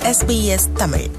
SBS Tamil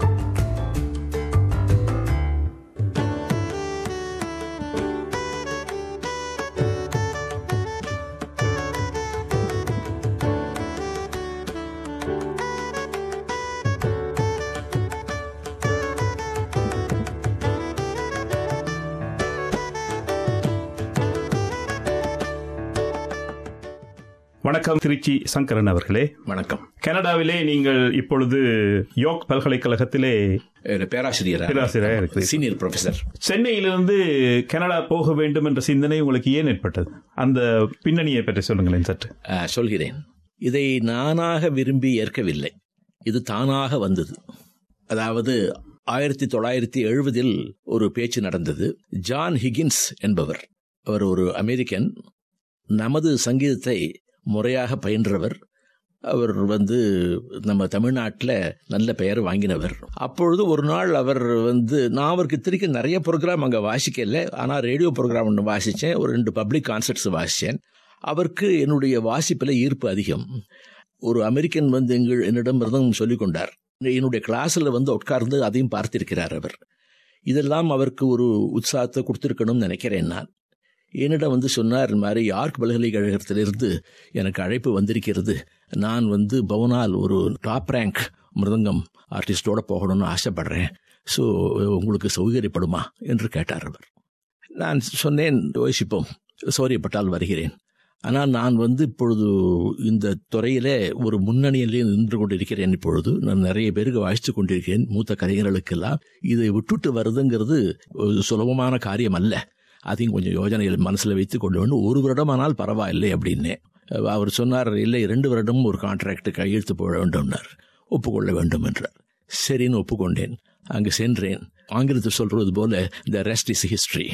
வணக்கம் திருச்சி சங்கரன் அவர்களே வணக்கம் கனடாவிலே நீங்கள் இப்பொழுது யோக் பல்கலைக்கழகத்திலே ஒரு பேராசிரியர் பேராசிரியராக இருக்கிறீர்கள். சீனியர் ப்ரொஃபசர் சென்னையிலிருந்து கனடா போக வேண்டும் என்ற சிந்தனை உங்களுக்கு ஏன் ஏற்பட்டது அந்த பின்னணியை பற்றி சொல்லுங்களேன் சற்று அஹ், சொல்கிறேன் இதை நானாக விரும்பி ஏற்கவில்லை இது தானாக வந்தது அதாவது ஆயிரத்தி தொள்ளாயிரத்தி எழுபதில் ஒரு பேச்சு நடந்தது ஜான் ஹிகின்ஸ் என்பவர் அவர் ஒரு அமெரிக்கன் நமது சங்கீதத்தை முறையாக பயின்றவர் அவர் வந்து நம்ம தமிழ்நாட்டில் நல்ல பெயர் வாங்கினவர் அப்பொழுது ஒரு நாள் அவர் வந்து நான் அவருக்கு திருப்பி நிறைய ப்ரோக்ராம் அங்கே வாசிக்கல ஆனால் ரேடியோ ப்ரோக்ராம் ஒன்று வாசித்தேன் ஒரு ரெண்டு பப்ளிக் கான்சர்ட்ஸ் வாசித்தேன் அவருக்கு என்னுடைய வாசிப்பில் ஈர்ப்பு அதிகம் ஒரு அமெரிக்கன் வந்து எங்கள் என்னிடம் இருந்தும் சொல்லிக் கொண்டார் என்னுடைய கிளாஸில் வந்து உட்கார்ந்து அதையும் பார்த்திருக்கிறார் அவர் இதெல்லாம் அவருக்கு ஒரு உற்சாகத்தை கொடுத்துருக்கணும்னு நினைக்கிறேன் நான் என்னிடம் வந்து சொன்னார் இந்த மாதிரி யார்க் பல்கலைக்கழகத்திலிருந்து எனக்கு அழைப்பு வந்திருக்கிறது நான் வந்து பவனால் ஒரு டாப் ரேங்க் மிருதங்கம் ஆர்டிஸ்டோட போகணும்னு ஆசைப்படுறேன் ஸோ உங்களுக்கு சௌகரியப்படுமா என்று கேட்டார் அவர் நான் சொன்னேன் யோசிப்போம் சௌகரியப்பட்டால் வருகிறேன் ஆனால் நான் வந்து இப்பொழுது இந்த துறையில ஒரு முன்னணியிலே நின்று கொண்டிருக்கிறேன் இப்பொழுது நான் நிறைய பேருக்கு வாசித்து கொண்டிருக்கிறேன் மூத்த கலைஞர்களுக்கெல்லாம் இதை விட்டுட்டு வருதுங்கிறது ஒரு சுலபமான காரியம் அல்ல அதையும் கொஞ்சம் யோஜனைகள் மனசில் வைத்து கொண்டு வேண்டும் ஒரு வருடம் ஆனால் பரவாயில்லை அப்படின்னே அவர் சொன்னார் இல்லை ரெண்டு வருடம் ஒரு கான்ட்ராக்ட் கையெழுத்து போட வேண்டும்னார் ஒப்புக்கொள்ள வேண்டும் என்றார் சரின்னு ஒப்புக்கொண்டேன் அங்கு சென்றேன் ஆங்கிலத்தில் சொல்றது போல த ரெஸ்ட் இஸ் ஹிஸ்டரி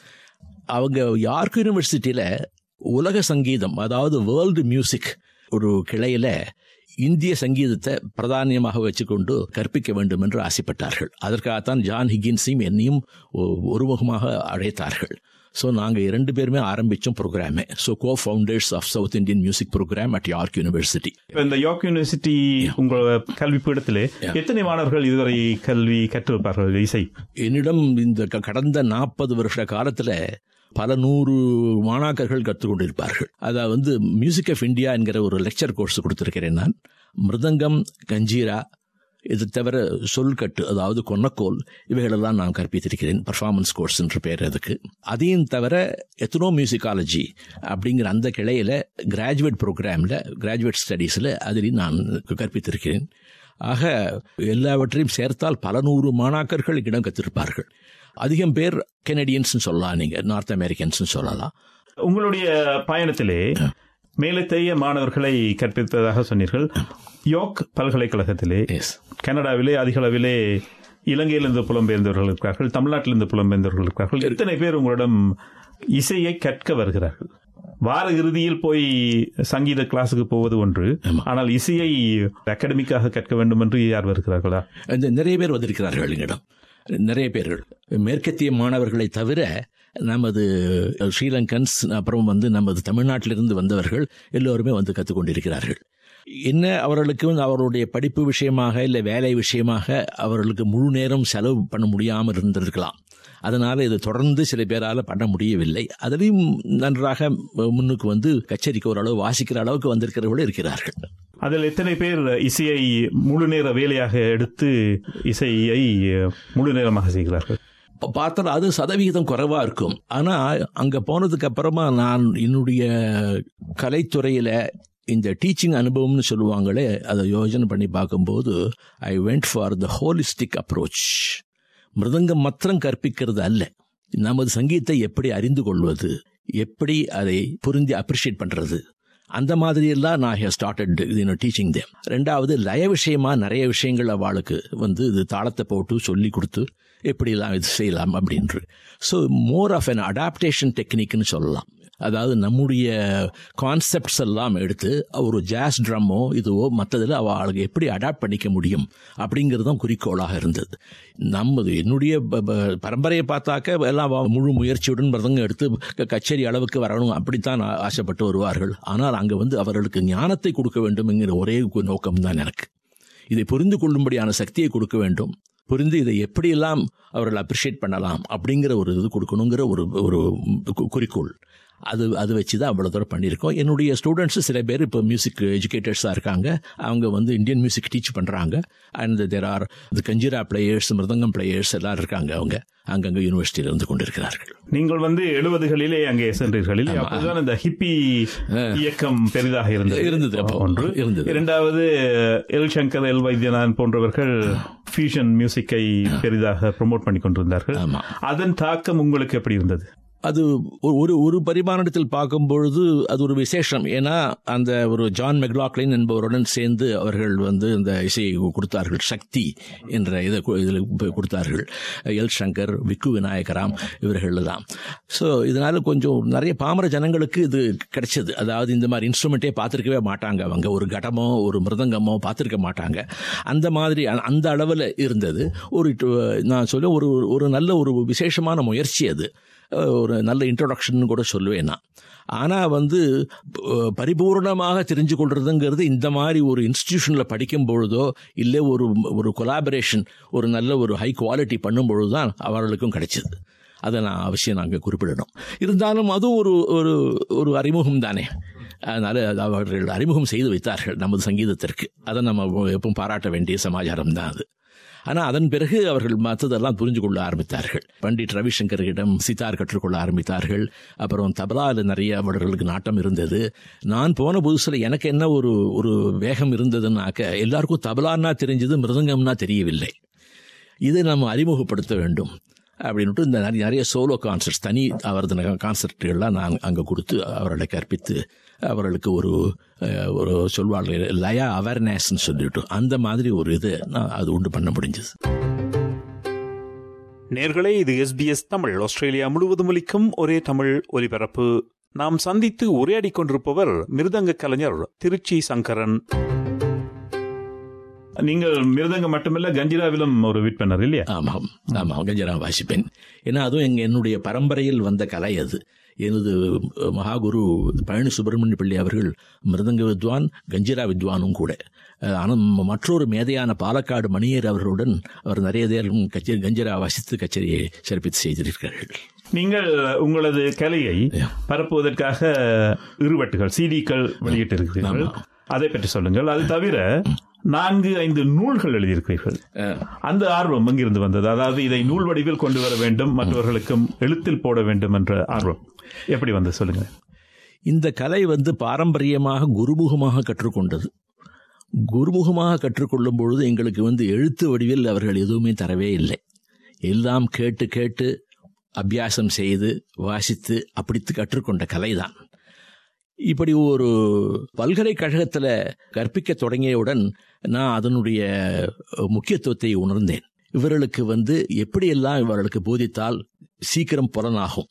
அவங்க யார்க் யூனிவர்சிட்டியில் உலக சங்கீதம் அதாவது வேர்ல்டு மியூசிக் ஒரு கிளையில இந்திய சங்கீதத்தை பிரதானியமாக வச்சுக்கொண்டு கற்பிக்க வேண்டும் என்று ஆசைப்பட்டார்கள் அதற்காகத்தான் ஜான் ஹிகின்ஸையும் என்னையும் ஒ- ஒருமுகமாக அழைத்தார்கள் ஸோ நாங்கள் இரண்டு பேருமே ஆரம்பித்தோம் ப்ரோக்ராமே so co founders of South Indian music program at York University இப்ப இந்த யோக் யூனிவர்சிட்டி உங்கள் கல்வி பீடத்திலே எத்தனை மாணவர்கள் இதுவரை கல்வி கற்றிருப்பார்கள் இசை என்னிடம் இந்த க- கடந்த நாற்பது வருஷ காலத்துல பல நூறு மாணாக்கர்கள் கற்றுக்கொண்டிருப்பார்கள் அதாவது வந்து மியூசிக் ஆஃப் இந்தியா என்கிற ஒரு லெக்சர் கோர்ஸ் கொடுத்திருக்கிறேன் நான் மிருதங்கம் கஞ்சீரா இது தவிர சொல்கட்டு அதாவது கொன்னக்கோல் இவைகளெல்லாம் நான் கற்பித்திருக்கிறேன் பர்ஃபார்மன்ஸ் கோர்ஸ் என்று பேர் அதுக்கு அதையும் தவிர எத்தனோ மியூசிகாலஜி அப்படிங்கிற அந்த கிளையில கிராஜுவேட் ப்ரோக்ராமில் கிராஜுவேட் ஸ்டடீஸில் அதில் நான் கற்பித்திருக்கிறேன் ஆக எல்லாவற்றையும் சேர்த்தால் பல நூறு மாணாக்கர்கள் இடம் கற்றிருப்பார்கள் அதிகம் பேர் கெனடியன்ஸ் சொல்லலாம் நீங்க நார்த் அமெரிக்கன்ஸ் சொல்லலாம் உங்களுடைய பயணத்திலே மேலத்தைய மாணவர்களை கற்பித்ததாக சொன்னீர்கள் யோக் பல்கலைக்கழகத்திலே எஸ் கனடாவிலே அதிக அளவிலே இலங்கையிலிருந்து புலம்பெயர்ந்தவர்கள் இருக்கிறார்கள் தமிழ்நாட்டிலிருந்து புலம்பெயர்ந்தவர்கள் இருக்கிறார்கள் எத்தனை பேர் உங்களிடம் இசையை கற்க வருகிறார்கள் வார இறுதியில் போய் சங்கீத கிளாஸுக்கு போவது ஒன்று ஆமா. ஆனால் இசையை அகாடமிக்காக கற்க வேண்டும் என்று யார் வருகிறார்களா இந்த நிறைய பேர் வந்திருக்கிறார்கள் எங்களிடம் நிறைய பேர்கள் மேற்கத்திய மாணவர்களை தவிர நமது ஸ்ரீலங்கன்ஸ் அப்புறம் வந்து நமது தமிழ்நாட்டிலிருந்து வந்தவர்கள் எல்லோருமே வந்து கற்றுக்கொண்டிருக்கிறார்கள் என்ன அவர்களுக்கு வந்து அவர்களுடைய படிப்பு விஷயமாக இல்லை வேலை விஷயமாக அவர்களுக்கு முழு நேரம் செலவு பண்ண முடியாமல் இருந்திருக்கலாம் அதனால இதை தொடர்ந்து சில பேரால் பண்ண முடியவில்லை அதிலையும் நன்றாக முன்னுக்கு வந்து கச்சேரிக்கு ஓரளவு வாசிக்கிற அளவுக்கு வந்திருக்கிறவர்கள் இருக்கிறார்கள் அதில் எத்தனை பேர் இசையை முழு நேர வேலையாக எடுத்து இசையை முழு நேரமாக செய்கிறார்கள் ப- பார்த்தால் அது சதவிகிதம் குறைவா இருக்கும் ஆனா அங்க போனதுக்கு அப்புறமா நான் என்னுடைய கலைத்துறையில இந்த டீச்சிங் அனுபவம்னு சொல்லுவாங்களே அதை யோஜனை பண்ணி பார்க்கும்போது I went for the holistic approach mridangam மாத்திரம் கற்பிக்கிறது அல்ல நமது சங்கீதத்தை எப்படி அறிந்து கொள்வது எப்படி அதை புரிந்து அப்ரிஷியேட் பண்றது அந்த மாதிரி எல்லாம் நான் ஹே ஸ்டார்டட் டீச்சிங் தேம் ரெண்டாவது லய விஷயமா நிறைய விஷயங்கள் அவளுக்கு வந்து இது தாளத்தை போட்டு சொல்லி கொடுத்து எப்படிலாம் இது செய்யலாம் அப்படின்று so more of an adaptation டெக்னிக்னு சொல்லலாம் அதாவது நம்முடைய கான்செப்ட்ஸ் எல்லாம் எடுத்து ஒரு ஜாஸ் ட்ரம்மோ இதுவோ மற்றதில் அவளுக்கு எப்படி அடாப்ட் பண்ணிக்க முடியும் அப்படிங்கிறது தான் குறிக்கோளாக இருந்தது நமது என்னுடைய ப- ப- பரம்பரையை பார்த்தாக்க எல்லாம் அவ முழு முயற்சியுடன் மிருதங்கம் எடுத்து க- கச்சேரி அளவுக்கு வரணும் அப்படித்தான் ஆ- ஆசைப்பட்டு வருவார்கள் ஆனால் அங்கே வந்து அவர்களுக்கு ஞானத்தை கொடுக்க வேண்டும் என்கிற ஒரே நோக்கம் தான் எனக்கு இதை புரிந்து கொள்ளும்படியான சக்தியை கொடுக்க வேண்டும் புரிந்து இதை எப்படியெல்லாம் அவர்கள் அப்ரிஷியேட் பண்ணலாம் அப்படிங்கிற ஒரு இது கொடுக்கணுங்கிற ஒரு ஒரு கு- குறிக்கோள் அது அது வச்சு தான் அவ்வளோ தூரம் பண்ணியிருக்கோம் என்னுடைய ஸ்டூடெண்ட்ஸ் சில பேர் இப்போ மியூசிக் எஜுகேட்டர்ஸாக இருக்காங்க அவங்க வந்து இந்தியன் மியூசிக் டீச் பண்ணுறாங்க and there are the kanjira players mridangam players எல்லாம் இருக்காங்க அவங்க அங்கங்கே யூனிவர்சிட்டியில் இருந்து கொண்டிருக்கிறார்கள் நீங்கள் வந்து எழுபதுகளிலே அங்கே சென்றீர்கள் இல்லையா? அப்போதுதான் இந்த ஹிப்பி இயக்கம் பெரிதாக இருந்தது இருந்தது அப்போ. ஒன்று இருந்தது. இரண்டாவது எல் சங்கர் எல் வைத்தியநாதன் போன்றவர்கள் ஃபியூஷன் மியூசிக்கை பெரிதாக ப்ரோமோட் பண்ணி கொண்டிருந்தார்கள் ஆமா. அதன் தாக்கம் உங்களுக்கு எப்படி இருந்தது அது ஒரு- ஒரு ஒரு பரிமாணத்தில் பார்க்கும் பொழுது அது ஒரு விசேஷம் ஏன்னா அந்த ஒரு ஜான் மெக்லாக்லின் என்பவருடன் சேர்ந்து அவர்கள் வந்து இந்த இசையை கொடுத்தார்கள் சக்தி என்ற இதை கு- இதில் ப- கொடுத்தார்கள் எல் சங்கர் விக்கு விநாயகராம் இவர்கள் தான் ஸோ இதனால கொஞ்சம் நிறைய பாமர ஜனங்களுக்கு இது கிடைச்சது அதாவது இந்த மாதிரி இன்ஸ்ட்ருமெண்ட்டே பார்த்துருக்கவே மாட்டாங்க அவங்க ஒரு கடமோ ஒரு மிருதங்கமோ பார்த்துருக்க மாட்டாங்க அந்த மாதிரி அ- அந்த அளவில் இருந்தது ஒரு டு- நான் சொல்ல ஒரு ஒரு நல்ல ஒரு விசேஷமான முயற்சி அது அஹ் ஒரு நல்ல இன்ட்ரொடக்ஷன் கூட சொல்லுவேன் நான் ஆனால் வந்து அஹ், பரிபூர்ணமாக தெரிஞ்சு கொள்றதுங்கிறது இந்த மாதிரி ஒரு இன்ஸ்டிடியூஷனில் படிக்கும் பொழுதோ இல்லை ஒரு ஒரு கொலாபரேஷன் ஒரு நல்ல ஒரு ஹை குவாலிட்டி பண்ணும் பொழுது தான் அவர்களுக்கும் கிடைச்சது அதை நான் அவசியம் நாங்கள் குறிப்பிடணும் இருந்தாலும் அதுவும் ஒரு ஒரு ஒரு அறிமுகம் தானே அதனால அது அவர்கள் அறிமுகம் செய்து வைத்தார்கள் நமது சங்கீதத்திற்கு அதை நம்ம எப்பவும் பாராட்ட வேண்டிய சமாச்சாரம் தான் அது ஆனால் அதன் பிறகு அவர்கள் மற்றதெல்லாம் புரிஞ்சு கொள்ள ஆரம்பித்தார்கள் பண்டிட் ரவிசங்கரிடம் சித்தார் கற்றுக்கொள்ள ஆரம்பித்தார்கள் அப்புறம் தபலாவில் நிறைய அவர்களுக்கு நாட்டம் இருந்தது நான் போன புதுசில் எனக்கு என்ன ஒரு ஒரு வேகம் இருந்ததுன்னாக்க எல்லாருக்கும் தபலான்னா தெரிஞ்சது மிருதங்கம்னா தெரியவில்லை இதை நம்ம அறிமுகப்படுத்த வேண்டும் அப்படின்ட்டு இந்த நிறைய நிறைய சோலோ கான்சர்ட்ஸ் தனி அவரது கான்சர்ட்டுகள்லாம் நான் அங்கே கொடுத்து அவர்களை கற்பித்து அவர்களுக்கு ஒரு அஹ், ஒரு சொல்வார்கள் லயா அவேர்னஸ்ன்னு சொல்லிட்டு அந்த மாதிரி ஒரு இது நான் அது உண்டு பண்ண முடிஞ்சது நேர்களே இது எஸ்பிஎஸ் தமிழ் ஆஸ்திரேலியா முழுவதும் ஒலிக்கும் ஒரே தமிழ் ஒலிபரப்பு நாம் சந்தித்து உரையாடிக் கொண்டிருப்பவர் மிருதங்க கலைஞர் திருச்சி சங்கரன் நீங்கள் மிருதங்கம் மட்டுமல்ல கஞ்சிராவிலும் ஒரு விற்பனர் இல்லையா ஆமாம் ஆமாம் கஞ்சரா வாசிப்பேன் ஏன்னா அதுவும் எங்க என்னுடைய பரம்பரையில் வந்த கலை அது எனது மகாகுரு பழனி சுப்பிரமணிய பிள்ளை அவர்கள் மிருதங்க வித்வான் கஞ்சிரா வித்வானும் கூட ஆனால் மற்றொரு மேதையான பாலக்காடு மணியர் அவர்களுடன் அவர் நிறைய நேரம் கச்சேரி கஞ்சிரா வாசித்து கச்சேரியை சிறப்பித்து செய்திருக்கிறார்கள் நீங்கள் உங்களது கலையை பரப்புவதற்காக இருவட்டுகள் சிடிக்கள் வெளியிட்டிருக்கிறீர்கள் அதை பற்றி சொல்லுங்கள் அது தவிர நான்கு ஐந்து நூல்கள் எழுதியிருக்கிறீர்கள் அந்த ஆர்வம் எங்கிருந்து வந்தது அதாவது இதை நூல் வடிவில் கொண்டு வர வேண்டும் மற்றவர்களுக்கும் எழுத்தில் போட வேண்டும் என்ற ஆர்வம் எப்படி வந்தது சொல்லுங்க இந்த கலை வந்து பாரம்பரியமாக குருமுகமாக கற்றுக்கொண்டது குருமுகமாக கற்றுக்கொள்ளும் பொழுது எங்களுக்கு வந்து எழுத்து வடிவில் அவர்கள் எதுவுமே தரவே இல்லை எல்லாம் கேட்டு கேட்டு அபியாசம் செய்து வாசித்து அப்படித்து கற்றுக்கொண்ட கலைதான் இப்படி ஒரு பல்கலைக்கழகத்தில் கற்பிக்க தொடங்கியவுடன் நான் அதனுடைய முக்கியத்துவத்தை உணர்ந்தேன் இவர்களுக்கு வந்து எப்படியெல்லாம் இவர்களுக்கு போதித்தால் சீக்கிரம் புலனாகும்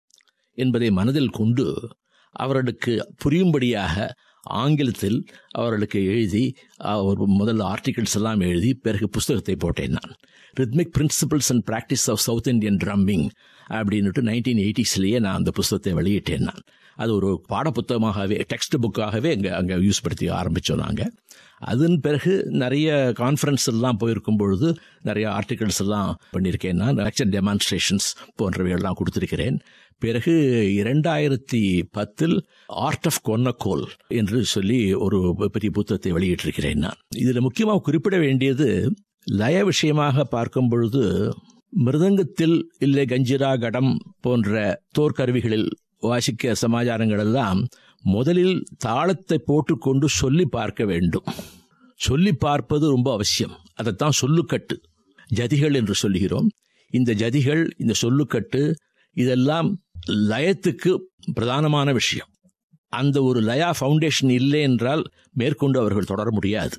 என்பதை மனதில் கொண்டு அவர்களுக்கு புரியும்படியாக ஆங்கிலத்தில் அவர்களுக்கு எழுதி ஒரு முதல் ஆர்டிகிள்ஸ் எல்லாம் எழுதி பிறகு புஸ்தகத்தை போட்டேன் நான் rhythmic principles and practice of South Indian drumming அப்படின்னுட்டு நைன்டீன் எயிட்டிஸ்லேயே நான் அந்த புஸ்தகத்தை வெளியிட்டேன் நான் அது ஒரு பாடப்புத்தகமாகவே டெக்ஸ்ட் புக்காகவே அங்கே அங்கே யூஸ் படுத்தி ஆரம்பித்தோம் நாங்கள் அதன் பிறகு நிறைய கான்ஃபரன்ஸ் எல்லாம் போயிருக்கும் பொழுது நிறைய ஆர்டிகல்ஸ் எல்லாம் பண்ணியிருக்கேன் நான் லெக்சர் டெமான்ஸ்ட்ரேஷன்ஸ் போன்றவையெல்லாம் கொடுத்திருக்கிறேன் பிறகு இரண்டாயிரத்தி பத்தில் ஆர்ட் ஆஃப் கொன்னக்கோல் என்று சொல்லி ஒரு பெரிய புத்தகத்தை வெளியிட்டிருக்கிறேன் நான் இதில் முக்கியமாக குறிப்பிட வேண்டியது லய விஷயமாக பார்க்கும் பொழுது மிருதங்கத்தில் இல்லை கஞ்சிரா கடம் போன்ற தோற்கருவிகளில் வாசிக்க சமாச்சாரங்கள் எல்லாம் முதலில் தாளத்தை போட்டுக்கொண்டு சொல்லி பார்க்க வேண்டும் சொல்லி பார்ப்பது ரொம்ப அவசியம் அதைத்தான் சொல்லுக்கட்டு ஜதிகள் என்று சொல்லுகிறோம் இந்த ஜதிகள் இந்த சொல்லுக்கட்டு இதெல்லாம் லயத்துக்கு பிரதானமான விஷயம் அந்த ஒரு லயா ஃபவுண்டேஷன் இல்லை என்றால் மேற்கொண்டு அவர்கள் தொடர முடியாது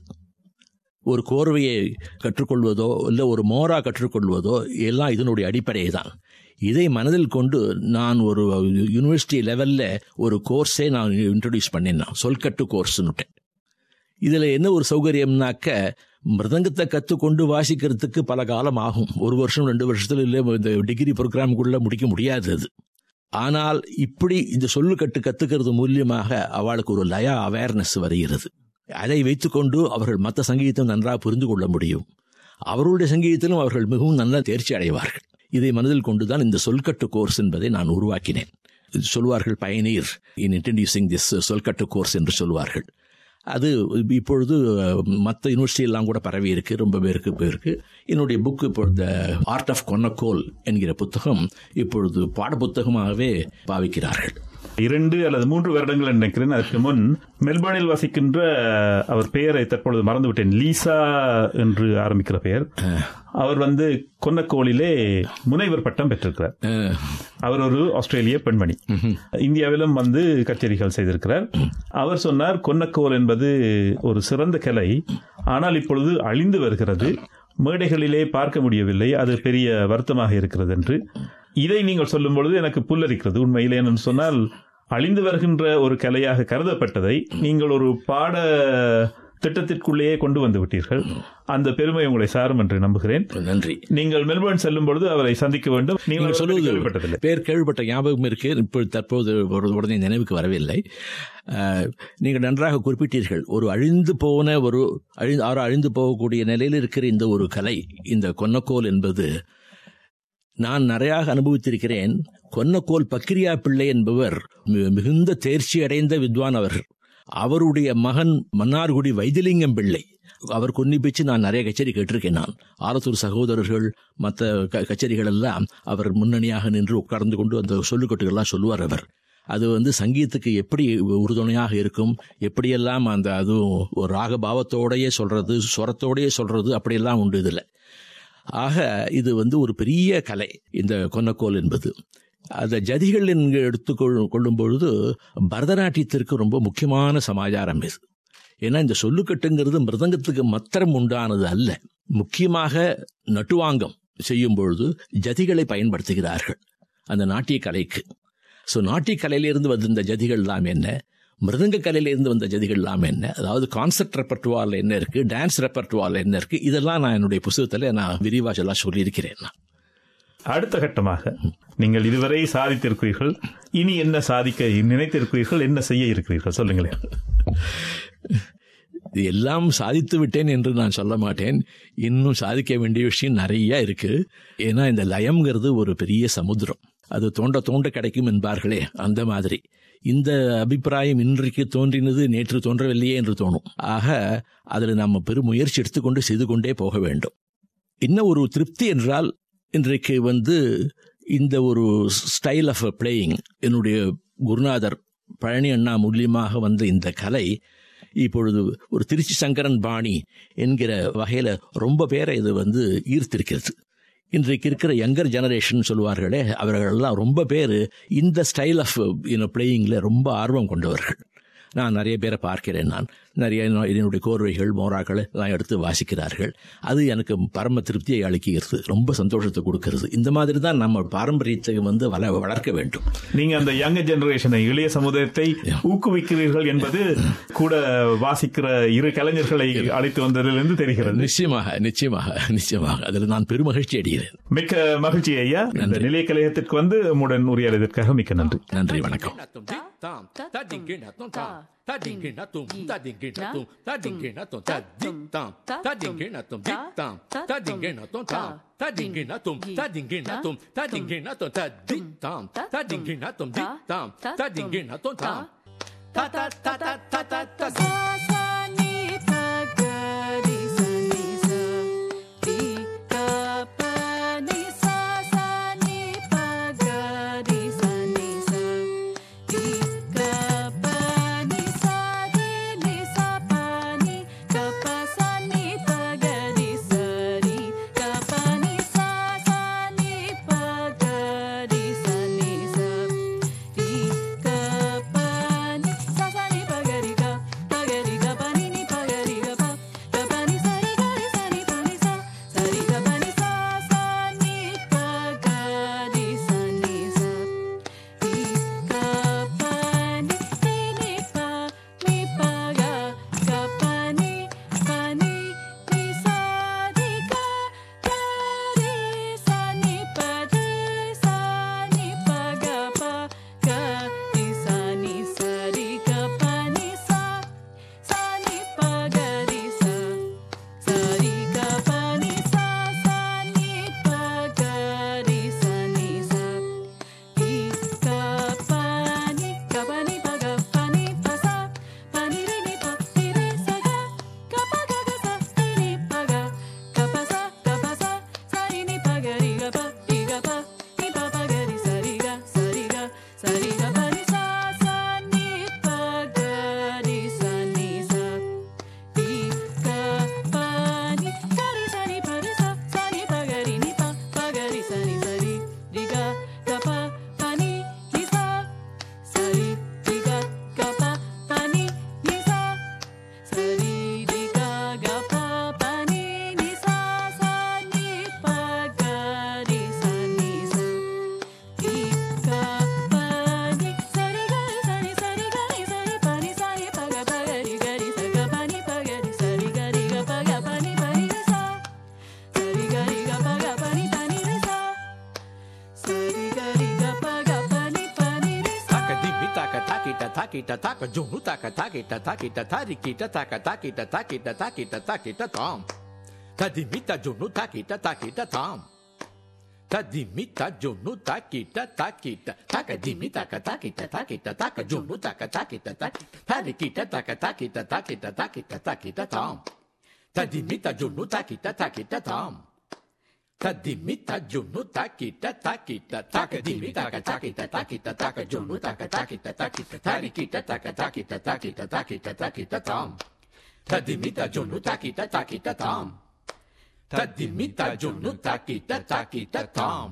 ஒரு கோர்வையை கற்றுக்கொள்வதோ இல்லை ஒரு மோரா கற்றுக்கொள்வதோ எல்லாம் இதனுடைய அடிப்படை தான் இதை மனதில் கொண்டு நான் ஒரு யூனிவர்சிட்டி லெவலில் ஒரு கோர்ஸே நான் இன்ட்ரடியூஸ் பண்ணேன் நான் சொல்கட்டு கோர்ஸ்னுட்டேன் இதில் என்ன ஒரு சௌகரியம்னாக்க மிருதங்கத்தை கற்றுக்கொண்டு வாசிக்கிறதுக்கு பல காலம் ஆகும் ஒரு வருஷம் ரெண்டு வருஷத்துல இல்லை இந்த டிகிரி ப்ரோக்ராமுக்குள்ள முடிக்க முடியாது அது ஆனால் இப்படி இந்த சொல்லுக்கட்டு கற்றுக்கிறது மூலியமாக அவளுக்கு ஒரு லயா அவேர்னஸ் வருகிறது அதை வைத்துக்கொண்டு அவர்கள் மற்ற சங்கீதத்தை நன்றாக புரிந்து கொள்ள முடியும் அவர்களுடைய சங்கீதத்திலும் அவர்கள் மிகவும் நல்ல தேர்ச்சி அடைவார்கள் இதை மனதில் கொண்டுதான் இந்த சொல்கட்டு கோர்ஸ் என்பதை நான் உருவாக்கினேன் சொல்வார்கள் pioneer in introducing this solkattu course என்று சொல்வார்கள் அது இப்பொழுது மற்ற யூனிவர்சிட்டியெல்லாம் கூட பரவி இருக்கு ரொம்ப பேருக்கு போயிருக்கு என்னுடைய புக் இப்போ இந்த ஆர்ட் ஆஃப் கொன்னக்கோல் என்கிற புத்தகம் இப்பொழுது பாட புத்தகமாகவே பாவிக்கிறார்கள் இரண்டு அல்லது மூன்று வருடங்கள் நினைக்கிறேன் அதற்கு முன் மெல்பர்னில் வசிக்கின்ற அவர் பெயரை தற்பொழுது மறந்துவிட்டேன் லீசா என்று ஆரம்பிக்கிற பெயர் அவர் வந்து கொன்னக்கோளிலே முனைவர் பட்டம் பெற்றிருக்கிறார் அஹ், அவர் ஒரு ஆஸ்திரேலிய பெண்மணி இந்தியாவிலும் வந்து கச்சேரிகள் செய்திருக்கிறார் அவர் சொன்னார் கொன்னக்கோல் என்பது ஒரு சிறந்த கலை ஆனால் இப்பொழுது அழிந்து வருகிறது மேடைகளிலே பார்க்க முடியவில்லை அது பெரிய வருத்தமாக இருக்கிறது என்று இதை நீங்கள் சொல்லும் பொழுது எனக்கு புல்லரிக்கிறது உண்மையிலே என்று சொன்னால் அழிந்து வருகின்ற ஒரு கலையாக கருதப்பட்டதை நீங்கள் ஒரு பாட திட்டத்திற்குள்ளேயே கொண்டு வந்து விட்டீர்கள் அந்த பெருமை உங்களை சாரும் என்று நம்புகிறேன் நன்றி நீங்கள் மெல்பர்ன் செல்லும் பொழுது அவரை சந்திக்க வேண்டும் நீங்கள் நீங்கள் சொல்லுவது கேள்விப்பட்டதில்லை பேர் கேள்விப்பட்ட ஞாபகம் இருக்கு இப்பொழுது தற்போது ஒரு உடனே நினைவுக்கு வரவில்லை அஹ், நீங்கள் நன்றாக குறிப்பிட்டீர்கள் ஒரு அழிந்து போன ஒரு அழி ஆறு அழிந்து போகக்கூடிய நிலையில் இருக்கிற இந்த ஒரு கலை இந்த கொன்னக்கோல் என்பது நான் நிறையாக அனுபவித்திருக்கிறேன் கொன்னக்கோல் பக்கிரியா பிள்ளை என்பவர் மி- மிகுந்த தேர்ச்சி அடைந்த வித்வான் அவர் அவருடைய மகன் மன்னார்குடி வைத்திலிங்கம் பிள்ளை அவர் கொன்னிப்பிச்சு நான் நிறைய கச்சேரி கேட்டிருக்கேன் நான் ஆலத்தூர் சகோதரர்கள் மற்ற க- கச்சேரிகள் எல்லாம் அவர் முன்னணியாக நின்று உட்கார்ந்து கொண்டு அந்த சொல்லுக்கட்டுகள்லாம் சொல்லுவார் அவர் அது வந்து சங்கீதத்துக்கு எப்படி உறுதுணையாக இருக்கும் எப்படியெல்லாம் அந்த அதுவும் ஒரு ராகபாவத்தோடையே சொல்றது சுரத்தோடையே சொல்றது அப்படியெல்லாம் உண்டு இதில் ஆக இது வந்து ஒரு பெரிய கலை இந்த கொன்னக்கோல் என்பது அந்த ஜதிகள் என்க எடுத்துக்கொள் கொள்ளும் பொழுது பரதநாட்டியத்திற்கு ரொம்ப முக்கியமான சமாச்சாரம் இது ஏன்னா இந்த சொல்லுக்கட்டுங்கிறது மிருதங்கத்துக்கு மாத்திரம் உண்டானது அல்ல முக்கியமாக நட்டுவாங்கம் செய்யும் பொழுது ஜதிகளை பயன்படுத்துகிறார்கள் அந்த நாட்டிய கலைக்கு ஸோ நாட்டிய கலையிலிருந்து வந்த இந்த ஜதிகள் எல்லாம் என்ன மிருதங்க கலையிலிருந்து வந்த ஜதிகள் எல்லாம் என்ன அதாவது கான்செப்ட் ரெப்பர்டுவாரில் என்ன இருக்கு டான்ஸ் ரெப்பர்டுவாரில் என்ன இருக்கு இதெல்லாம் நான் என்னுடைய புத்தகத்தில் நான் விரிவாக எல்லாம் சொல்லியிருக்கிறேன் நான் அடுத்த கட்டமாக நீங்கள் இதுவரை சாதித்திருக்கிறீர்கள் இனி என்ன சாதிக்க நினைத்திருக்கிறீர்கள் என்ன செய்ய இருக்கிறீர்கள் சொல்லுங்களேன் இது எல்லாம் சாதித்து விட்டேன் என்று நான் சொல்ல மாட்டேன் இன்னும் சாதிக்க வேண்டிய விஷயம் நிறைய இருக்கு ஏன்னா இந்த லயம்ங்கிறது ஒரு பெரிய சமுத்திரம் அது தோண்ட தோண்ட கிடைக்கும் என்பார்களே அந்த மாதிரி இந்த அபிப்பிராயம் இன்றைக்கு தோன்றினது நேற்று தோன்றவில்லையே என்று தோணும் ஆக அதில் நம்ம பெரும் முயற்சி எடுத்துக்கொண்டு செய்து கொண்டே போக வேண்டும் இன்னும் ஒரு திருப்தி என்றால் இன்றைக்கு வந்து இந்த ஒரு ஸ்டைல் ஆஃப் பிளேயிங் என்னுடைய குருநாதர் பழனி அண்ணா மூலியமாக வந்த இந்த கலை இப்பொழுது ஒரு திருச்சி சங்கரன் பாணி என்கிற வகையில் ரொம்ப பேரை இது வந்து ஈர்த்திருக்கிறது இன்றைக்கு இருக்கிற யங்கர் ஜெனரேஷன் சொல்லுவார்களே அவர்களெல்லாம் ரொம்ப பேர் இந்த ஸ்டைல் ஆஃப் யூனோ பிளேயிங்கில் ரொம்ப ஆர்வம் கொண்டவர்கள் நான் நிறைய பேரை பார்க்கிறேன் நான் நிறைய என்னுடைய கோர்வைகள் மோராக்கள் எல்லாம் எடுத்து வாசிக்கிறார்கள் அது எனக்கு பரம திருப்தியை அளிக்கிறது ரொம்ப சந்தோஷத்தை கொடுக்கிறது இந்த மாதிரி தான் நம்ம பாரம்பரியத்தை வந்து வள வளர்க்க வேண்டும் நீங்க அந்த யங் ஜெனரேஷனை இளைய சமுதாயத்தை ஊக்குவிக்கிறீர்கள் என்பது கூட வாசிக்கிற இரு கலைஞர்களை அழைத்து வந்ததிலிருந்து தெரிகிறது நிச்சயமாக நிச்சயமாக நிச்சயமாக அதில் நான் பெருமகிழ்ச்சி அடைகிறேன் மிக்க மகிழ்ச்சி ஐயா இந்த நிலைய கலையத்திற்கு வந்து உம்முடன் உரையாடியதற்காக மிக்க நன்றி நன்றி வணக்கம் Sa sa ni pa ga ri ga, pa ga ri takita taka junu taka takita takita tarikita taka takita takita takita takita tom. Tadimita junu takita takita tom. Tadimita junu takita takita taka dimita taka takita takita taka junu taka takita takita tarikita taka takita takita takita takita tom. Tadimita junu takita takita tom. Tadimita junu takita takita taka dimita taka takita takita taka junu taka takita takita tarikita taka takita takita takita takita tom. Tadimita junu takita takita tom. Tadimita junu takita takita tom.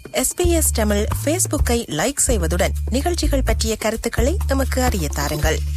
SBS Tamil ஃபேஸ்புக்கை like செய்வதுடன் நிகழ்ச்சிகள் பற்றிய கருத்துக்களை எமக்கு அறிய தாருங்கள்